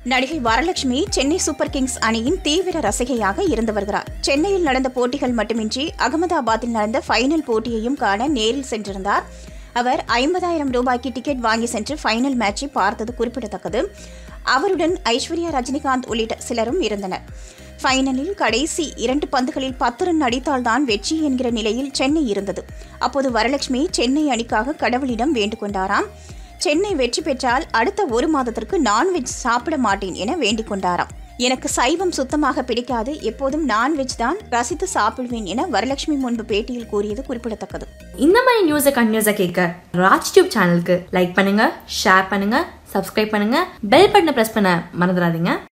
நடிகை Varalakshmi Chennai super Kings அணியின் தீவிர ரசிகையாக இருந்து வருகிறார் சென்னையில் நடந்த போட்டிகள் மட்டுமின்றி அகமதாபாத்தில் நடந்த ஃபைனல் போட்டியையும் காண நேரில் சென்றிருந்தார் அவர் ஐம்பதாயிரம் ரூபாய்க்கு டிக்கெட் வாங்கி சென்று ஃபைனல் மேட்சை பார்த்தது குறிப்பிடத்தக்கது அவருடன் ஐஸ்வர்யா ரஜினிகாந்த் உள்ளிட்ட சிலரும் இருந்தனர் ஃபைனலில் கடைசி இரண்டு பந்துகளில் பத்து ரன் அடித்தால்தான் வெற்றி என்கிற நிலையில் சென்னை இருந்தது அப்போது வரலட்சுமி சென்னை அணிக்காக கடவுளிடம் வேண்டுகொண்டாராம் சென்னை வெற்றி பெற்றால் அடுத்த ஒரு மாதத்திற்கு நான்வெஜ் சாப்பிட மாட்டேன் என வேண்டிக் கொண்டாராம் எனக்கு சைவம் சுத்தமாக பிடிக்காது எப்போதும் நான்வெஜ் தான் ரசித்து சாப்பிடுவேன் என வரலட்சுமி முன்பு பேட்டியில் கூறியது குறிப்பிடத்தக்கது இந்த மாதிரி நியூஸை கண்டினியூஸாக கேட்க ராஜ் டியூப் சேனலுக்கு லைக் பண்ணுங்க ஷேர் பண்ணுங்க சப்ஸ்கிரைப் பண்ணுங்க பெல் பட்டனை ப்ரெஸ் பண்ண மறந்துடாதீங்க